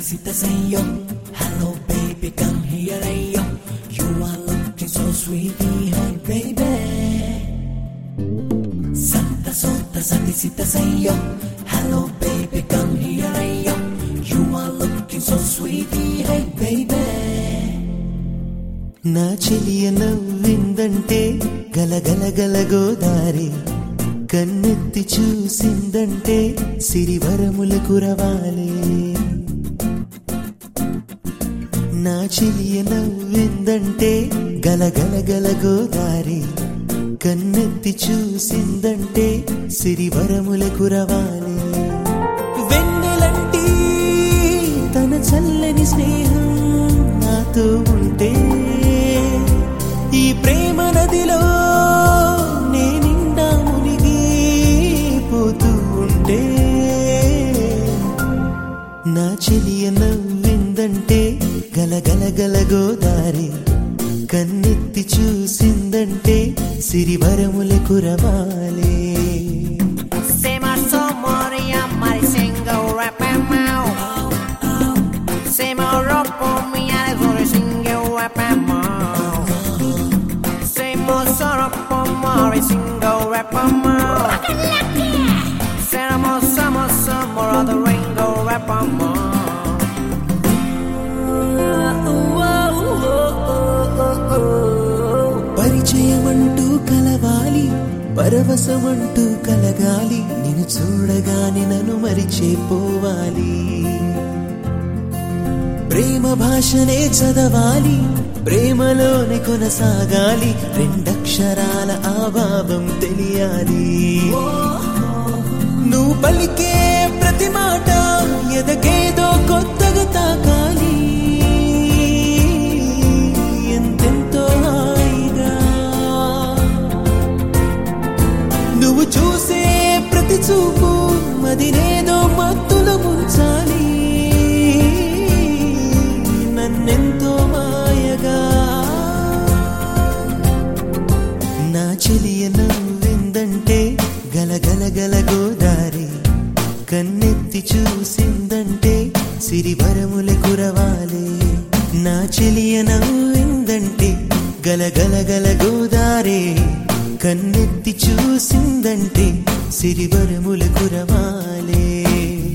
sita say yo. Hello baby, come here yo. You are looking so sweetie, hey baby. Santa sota sati sita say yo. Hello baby, come here yo. You are looking so sweetie, hey baby. నా చెలియ నవ్విందంటే గలగల గల గోదారి కన్నెత్తి చూసిందంటే సిరివరముల కురవాలే నా చెలియ నవ్విందంటే గలగల గల గోదారి కన్నెత్తి చూసిందంటే సిరివరముల కురవాలే వెన్నెలంటి తన చల్లని స్నేహం నాతో ఉంటే ఈ ప్రేమ నదిలో నేనిండా మునిగి పోతూ ఉంటే నా చెలియ నవ్విందంటే గలగల గల గోదారి కన్నెత్తి చూసిందంటే సిరివరముల కురవాలే Se marzo moria marisengo rapamau Se morro por mi ale singo rapamau Se mozoro por mori singo rapamau Se moza moza moro the ringo rapamau పరిచయమంటూ కలవాలి పరవశమంటూ కలగాలి నిన్ను చూడగానే నన్ను మరిచేపోవాలి ప్రేమ భాషనే చదవాలి ప్రేమలోనే కొనసాగాలి రెండక్షరాల ఆభావం తెలియాలి నువ్వు పలికే ప్రతి మాట ఎదకేదో కొత్తగా తాకాలి ఎంతెంతో హాయిగా నువ్వు చూసే ప్రతి చూపు మదినేదో మత్తులో ముంచాలి నన్నెంతో మాయగా నా చెలియ నవ్విందంటే గలగల గల గోదారి కన్నెత్తి చూసిందంటే సిరివరముల కురవాలే నా చెలియ నవ్విందంటే గలగల గల గోదారే కన్నెత్తి చూసిందంటే సిరివరముల కురవాలే